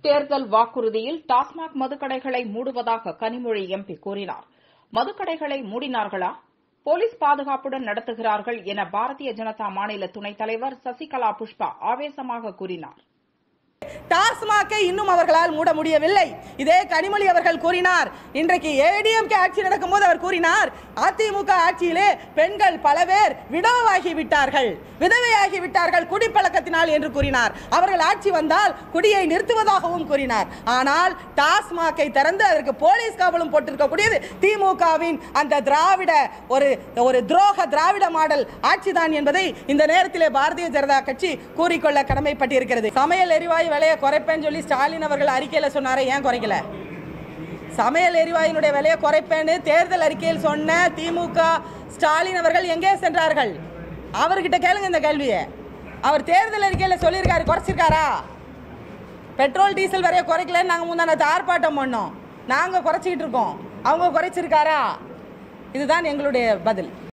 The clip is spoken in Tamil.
தேர்தல் வாக்குறுதியில் டாஸ்மாக் மதுக்கடைகளை மூடுவதாக கனிமொழி எம்பி கூறினார் மதுக்கடைகளை மூடினார்களா போலீஸ் பாதுகாப்புடன் நடத்துகிறார்கள் என பாரதிய ஜனதா மாநில துணைத் தலைவர் சசிகலா புஷ்பா ஆவேசமாக கூறினார் டாஸ்மாகை இன்னும் அவர்களால் மூட முடியவில்லை இதே கனிமொழி அவர்கள் கூறினார் இன்றைக்கு ஏடிஎம்கே ஆட்சி நடக்கும்போது அவர் கூறினார் அதிமுக ஆட்சியிலே பெண்கள் பல பேர் விடவாகி விட்டார்கள் விதவையாகி விட்டார்கள் குடிப்பழக்கத்தினால் என்று கூறினார் அவர்கள் ஆட்சி வந்தால் குடியை நிறுத்துவதாகவும் கூறினார் ஆனால் டாஸ்மாகை திறந்து அதற்கு போலீஸ் காவலும் போட்டிருக்கக்கூடியது திமுகவின் அந்த திராவிட ஒரு ஒரு துரோக திராவிட மாடல் ஆட்சிதான் என்பதை இந்த நேரத்திலே பாரதிய ஜனதா கட்சி கூறிக்கொள்ள கடமைப்பட்டிருக்கிறது சமையல் எரிவாயு விலையை குறைப்பேன்னு சொல்லி ஸ்டாலின் அவர்கள் அறிக்கையில் சொன்னாரே ஏன் குறைக்கல சமையல் எரிவாயுனுடைய விலையை குறைப்பேன்னு தேர்தல் அறிக்கையில் சொன்ன திமுக ஸ்டாலின் அவர்கள் எங்கே சென்றார்கள் அவர்கிட்ட கேளுங்க இந்த கேள்வியை அவர் தேர்தல் அறிக்கையில் சொல்லியிருக்காரு குறைச்சிருக்காரா பெட்ரோல் டீசல் விலையை குறைக்கலன்னு நாங்கள் முந்தானத்து ஆர்ப்பாட்டம் பண்ணோம் நாங்கள் குறைச்சிக்கிட்டு இருக்கோம் அவங்க குறைச்சிருக்காரா இதுதான் எங்களுடைய பதில்